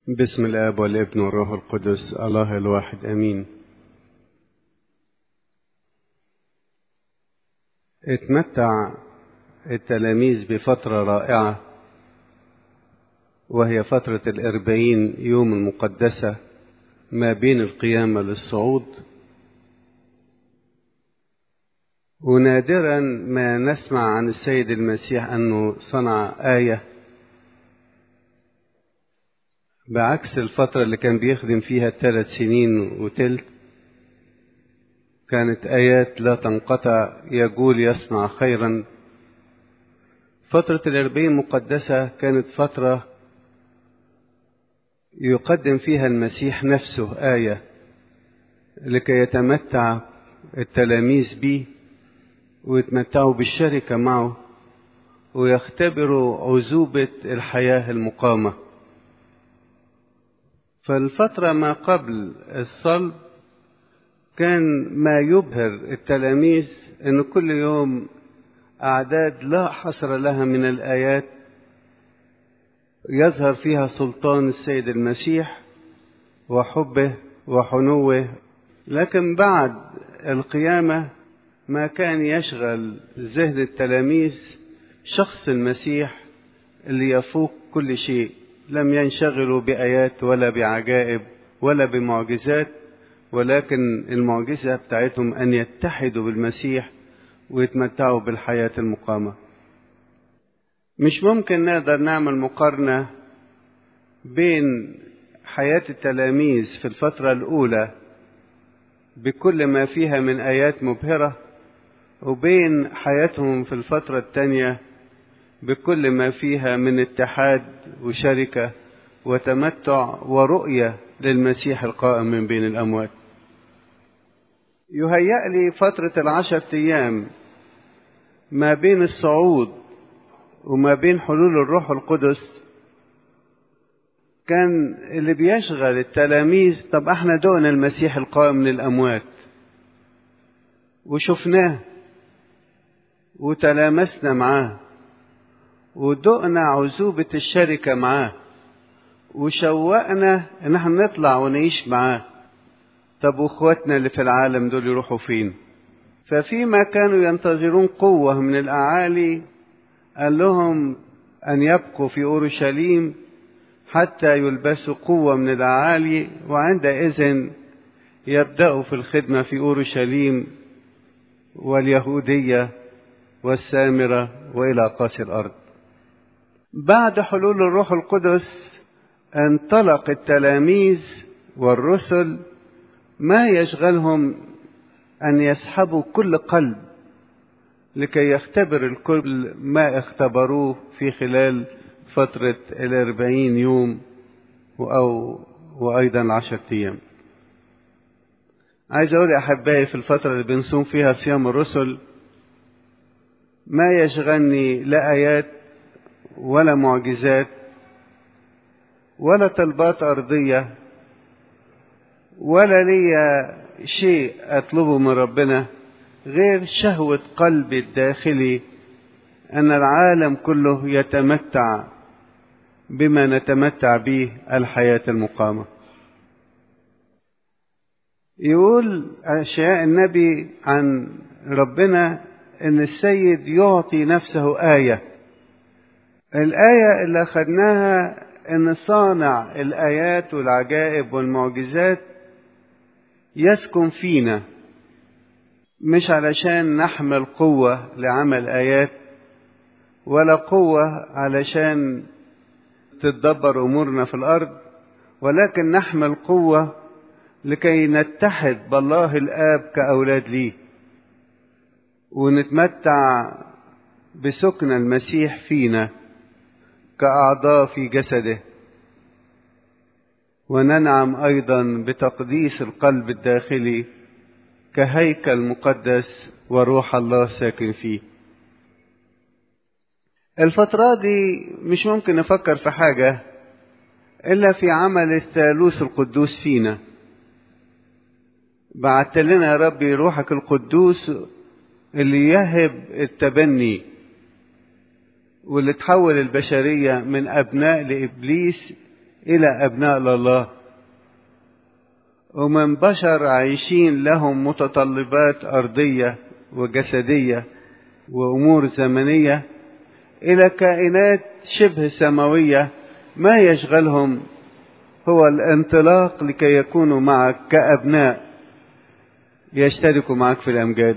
بسم الاب والابن والروح القدس الله الواحد امين اتمتع التلاميذ بفتره رائعه وهي فتره الاربعين يوم المقدسه ما بين القيامه للصعود ونادرا ما نسمع عن السيد المسيح انه صنع ايه بعكس الفترة اللي كان بيخدم فيها ثلاث سنين وتلت كانت آيات لا تنقطع يقول يصنع خيرا فترة الأربعين مقدسة كانت فترة يقدم فيها المسيح نفسه آية لكي يتمتع التلاميذ به ويتمتعوا بالشركة معه ويختبروا عذوبة الحياة المقامة فالفترة ما قبل الصلب كان ما يبهر التلاميذ أن كل يوم أعداد لا حصر لها من الآيات يظهر فيها سلطان السيد المسيح وحبه وحنوه لكن بعد القيامة ما كان يشغل ذهن التلاميذ شخص المسيح اللي يفوق كل شيء لم ينشغلوا بآيات ولا بعجائب ولا بمعجزات ولكن المعجزة بتاعتهم أن يتحدوا بالمسيح ويتمتعوا بالحياة المقامة مش ممكن نقدر نعمل مقارنة بين حياة التلاميذ في الفترة الأولى بكل ما فيها من آيات مبهرة وبين حياتهم في الفترة الثانية بكل ما فيها من اتحاد وشركة وتمتع ورؤية للمسيح القائم من بين الأموات يهيأ لي فترة العشرة أيام ما بين الصعود وما بين حلول الروح القدس كان اللي بيشغل التلاميذ طب احنا دقنا المسيح القائم من الأموات وشفناه وتلامسنا معاه ودقنا عذوبة الشركة معاه وشوقنا ان احنا نطلع ونعيش معاه طب واخواتنا اللي في العالم دول يروحوا فين ففيما كانوا ينتظرون قوة من الأعالي قال لهم أن يبقوا في أورشليم حتى يلبسوا قوة من الأعالي وعندئذ يبدأوا في الخدمة في أورشليم واليهودية والسامرة وإلى قاصي الأرض بعد حلول الروح القدس انطلق التلاميذ والرسل ما يشغلهم ان يسحبوا كل قلب لكي يختبر الكل ما اختبروه في خلال فترة الأربعين يوم أو وأيضا العشرة أيام عايز أقول أحبائي في الفترة اللي بنصوم فيها صيام الرسل ما يشغلني لا آيات ولا معجزات ولا طلبات أرضية ولا لي شيء أطلبه من ربنا غير شهوة قلبي الداخلي أن العالم كله يتمتع بما نتمتع به الحياة المقامة يقول أشياء النبي عن ربنا أن السيد يعطي نفسه آية الآية اللي أخذناها إن صانع الآيات والعجائب والمعجزات يسكن فينا مش علشان نحمل قوة لعمل آيات ولا قوة علشان تتدبر أمورنا في الأرض ولكن نحمل قوة لكي نتحد بالله الآب كأولاد ليه ونتمتع بسكن المسيح فينا كأعضاء في جسده وننعم أيضا بتقديس القلب الداخلي كهيكل مقدس وروح الله ساكن فيه الفترة دي مش ممكن نفكر في حاجة إلا في عمل الثالوث القدوس فينا بعت لنا يا ربي روحك القدوس اللي يهب التبني واللي تحول البشرية من أبناء لإبليس إلى أبناء الله ومن بشر عايشين لهم متطلبات أرضية وجسدية وأمور زمنية إلى كائنات شبه سماوية ما يشغلهم هو الانطلاق لكي يكونوا معك كأبناء يشتركوا معك في الأمجاد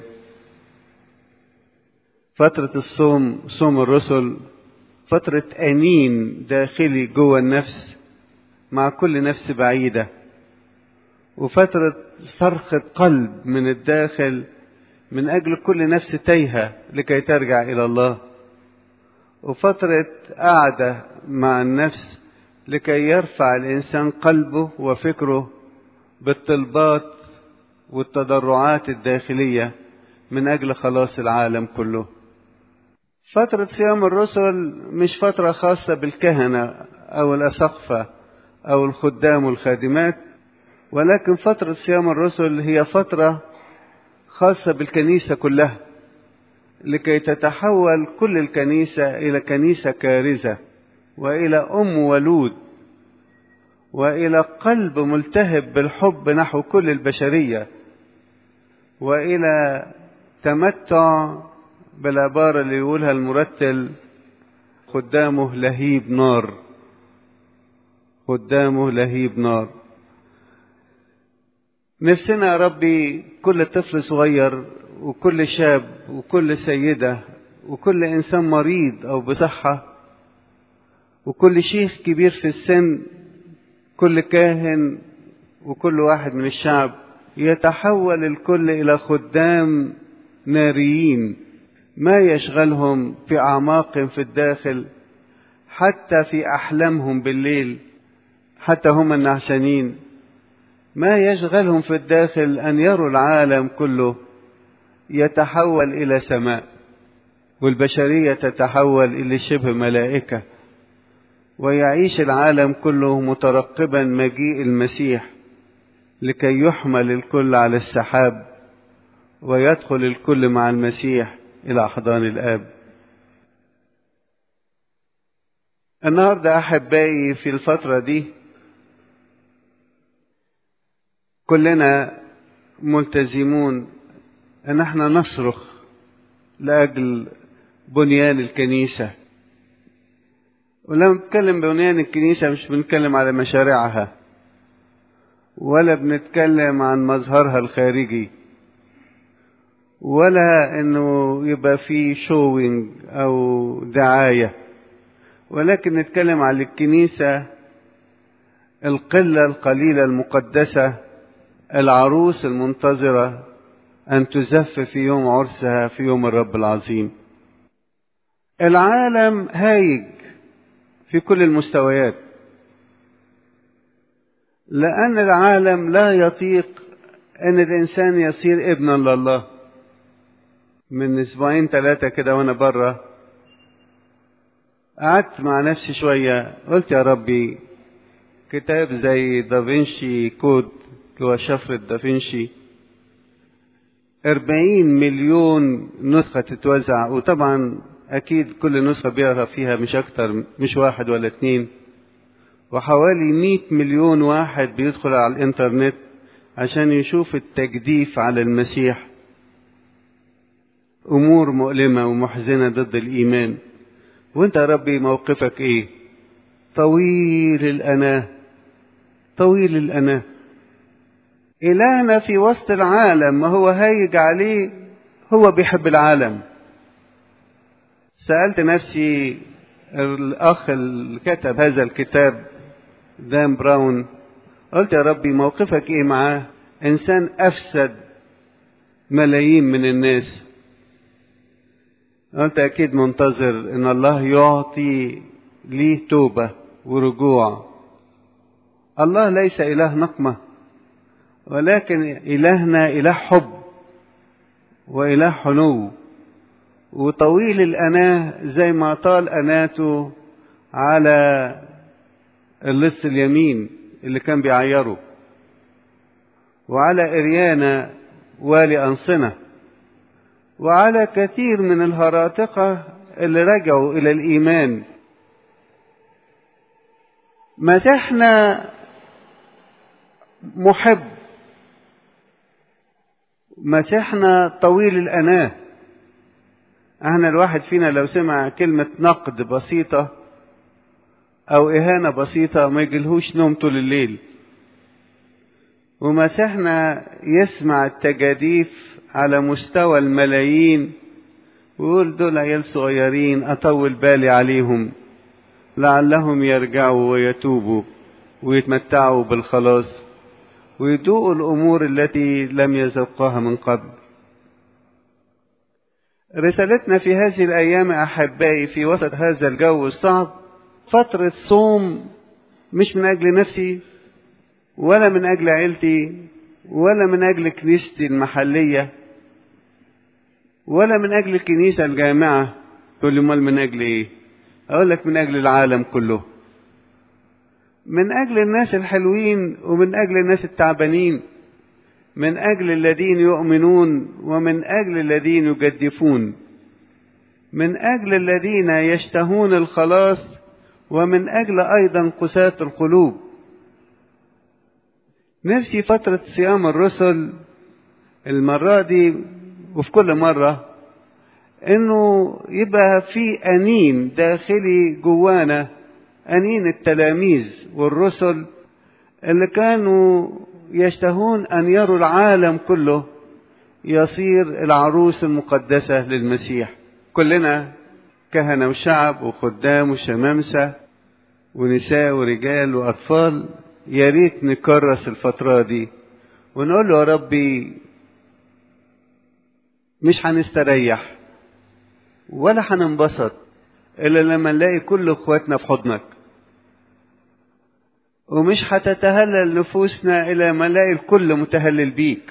فترة الصوم صوم الرسل فترة أنين داخلي جوه النفس مع كل نفس بعيدة وفترة صرخة قلب من الداخل من أجل كل نفس تايهة لكي ترجع إلى الله وفترة قعدة مع النفس لكي يرفع الإنسان قلبه وفكره بالطلبات والتضرعات الداخلية من أجل خلاص العالم كله فترة صيام الرسل مش فترة خاصة بالكهنة أو الأسقفة أو الخدام والخادمات ولكن فترة صيام الرسل هي فترة خاصة بالكنيسة كلها لكي تتحول كل الكنيسة إلى كنيسة كارزة وإلى أم ولود وإلى قلب ملتهب بالحب نحو كل البشرية وإلى تمتع بالعبارة اللي يقولها المرتل قدامه لهيب نار قدامه لهيب نار نفسنا يا ربي كل طفل صغير وكل شاب وكل سيدة وكل إنسان مريض أو بصحة وكل شيخ كبير في السن كل كاهن وكل واحد من الشعب يتحول الكل إلى خدام ناريين ما يشغلهم في أعماقهم في الداخل حتى في أحلامهم بالليل حتى هم النعسانين ما يشغلهم في الداخل أن يروا العالم كله يتحول إلى سماء والبشرية تتحول إلى شبه ملائكة ويعيش العالم كله مترقبا مجيء المسيح لكي يحمل الكل على السحاب ويدخل الكل مع المسيح إلى أحضان الآب النهاردة أحبائي في الفترة دي كلنا ملتزمون ان احنا نصرخ لاجل بنيان الكنيسه ولما بنتكلم بنيان الكنيسه مش بنتكلم على مشاريعها ولا بنتكلم عن مظهرها الخارجي ولا انه يبقى في شوينج او دعايه ولكن نتكلم على الكنيسه القله القليله المقدسه العروس المنتظره أن تزف في يوم عرسها في يوم الرب العظيم. العالم هايج في كل المستويات. لأن العالم لا يطيق أن الإنسان يصير ابنا لله. من أسبوعين ثلاثة كده وأنا بره قعدت مع نفسي شوية قلت يا ربي كتاب زي دافنشي كود هو شفرة دافنشي أربعين مليون نسخة تتوزع وطبعا أكيد كل نسخة بيقرا فيها مش أكتر مش واحد ولا اتنين وحوالي مئة مليون واحد بيدخل على الإنترنت عشان يشوف التجديف على المسيح أمور مؤلمة ومحزنة ضد الإيمان وأنت يا ربي موقفك إيه؟ طويل الأناة طويل الأناة إلهنا في وسط العالم ما هو هايج عليه هو بيحب العالم سألت نفسي الأخ اللي كتب هذا الكتاب دان براون قلت يا ربي موقفك إيه معاه إنسان أفسد ملايين من الناس قلت أكيد منتظر إن الله يعطي ليه توبة ورجوع الله ليس إله نقمة ولكن إلهنا إله حب وإله حنو وطويل الأناة زي ما طال أناته على اللص اليمين اللي كان بيعيره وعلى إريانا والي أنصنة وعلى كثير من الهراطقة اللي رجعوا إلى الإيمان مسيحنا محب مسيحنا طويل الأناة احنا الواحد فينا لو سمع كلمة نقد بسيطة أو إهانة بسيطة ما يجيلهوش نوم طول الليل ومسيحنا يسمع التجاديف على مستوى الملايين ويقول دول عيال صغيرين أطول بالي عليهم لعلهم يرجعوا ويتوبوا ويتمتعوا بالخلاص ويذوقوا الأمور التي لم يذوقها من قبل رسالتنا في هذه الأيام أحبائي في وسط هذا الجو الصعب فترة صوم مش من أجل نفسي ولا من أجل عيلتي ولا من أجل كنيستي المحلية ولا من أجل الكنيسة الجامعة تقول لي أمال من أجل إيه؟ أقول لك من أجل العالم كله من أجل الناس الحلوين ومن أجل الناس التعبانين من أجل الذين يؤمنون ومن أجل الذين يجدفون من أجل الذين يشتهون الخلاص ومن أجل أيضا قساة القلوب نفسي فترة صيام الرسل المرة دي وفي كل مرة انه يبقى في انين داخلي جوانا انين التلاميذ والرسل اللي كانوا يشتهون ان يروا العالم كله يصير العروس المقدسة للمسيح كلنا كهنة وشعب وخدام وشمامسة ونساء ورجال وأطفال يا ريت نكرس الفترة دي ونقول له يا ربي مش هنستريح ولا هننبسط إلا لما نلاقي كل إخواتنا في حضنك ومش هتتهلل نفوسنا إلا ما نلاقي الكل متهلل بيك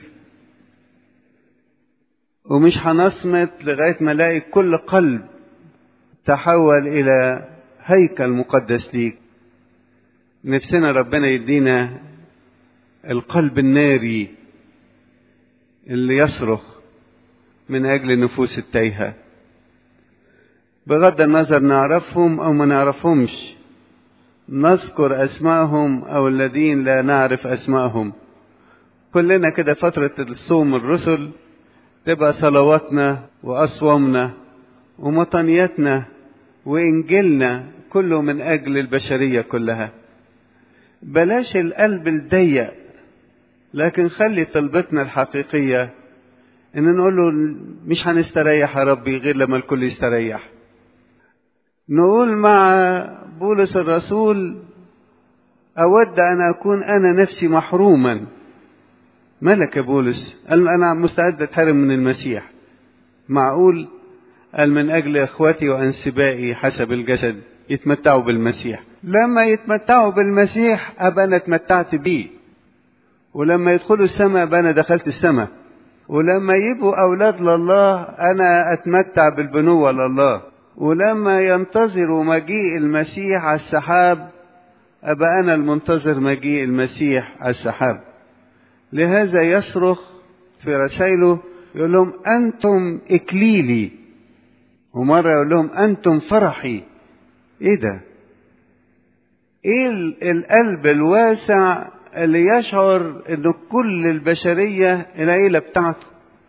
ومش هنصمت لغاية ما نلاقي كل قلب تحول إلى هيكل مقدس ليك نفسنا ربنا يدينا القلب الناري اللي يصرخ من أجل النفوس التايهة بغض النظر نعرفهم أو ما نعرفهمش نذكر أسمائهم أو الذين لا نعرف أسمائهم كلنا كده فترة الصوم الرسل تبقى صلواتنا وأصوامنا ومطنياتنا وإنجيلنا كله من أجل البشرية كلها بلاش القلب الضيق لكن خلي طلبتنا الحقيقية إن نقول له مش هنستريح يا ربي غير لما الكل يستريح نقول مع بولس الرسول أود أن أكون أنا نفسي محروما ملك يا بولس قال أنا مستعد أتحرم من المسيح معقول قال من أجل إخوتي وأنسبائي حسب الجسد يتمتعوا بالمسيح لما يتمتعوا بالمسيح أبقى أنا اتمتعت بيه ولما يدخلوا السماء أبقى أنا دخلت السماء ولما يبقوا أولاد لله أنا أتمتع بالبنوة لله ولما ينتظروا مجيء المسيح على السحاب أبقى أنا المنتظر مجيء المسيح على السحاب لهذا يصرخ في رسائله يقول لهم أنتم إكليلي ومرة يقول لهم أنتم فرحي إيه ده؟ إيه القلب الواسع اللي يشعر إن كل البشرية العيلة بتاعته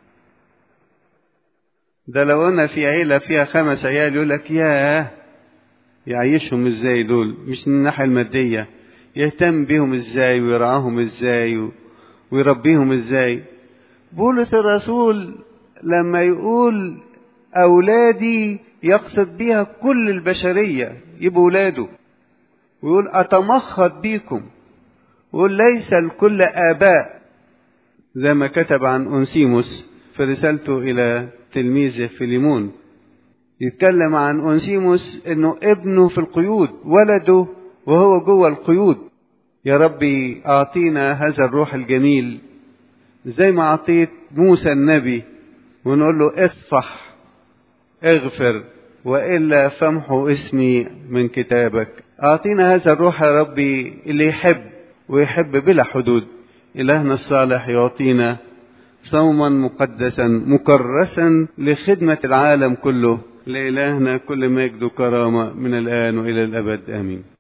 ده لو أنا في عيلة فيها خمس عيال يقول لك ياه يعيشهم ازاي دول مش من الناحية المادية يهتم بيهم ازاي ويرعاهم ازاي ويربيهم ازاي بولس الرسول لما يقول أولادي يقصد بيها كل البشرية يبقوا ولاده ويقول أتمخض بيكم ويقول ليس الكل آباء زي ما كتب عن أنسيموس في رسالته إلى تلميذه فيليمون يتكلم عن أنسيموس إنه ابنه في القيود ولده وهو جوه القيود يا ربي أعطينا هذا الروح الجميل زي ما أعطيت موسى النبي ونقول له اصفح اغفر وإلا فامحو اسمي من كتابك أعطينا هذا الروح يا ربي اللي يحب ويحب بلا حدود إلهنا الصالح يعطينا صوما مقدسا مكرسا لخدمة العالم كله لإلهنا كل مجد وكرامة من الآن وإلى الأبد آمين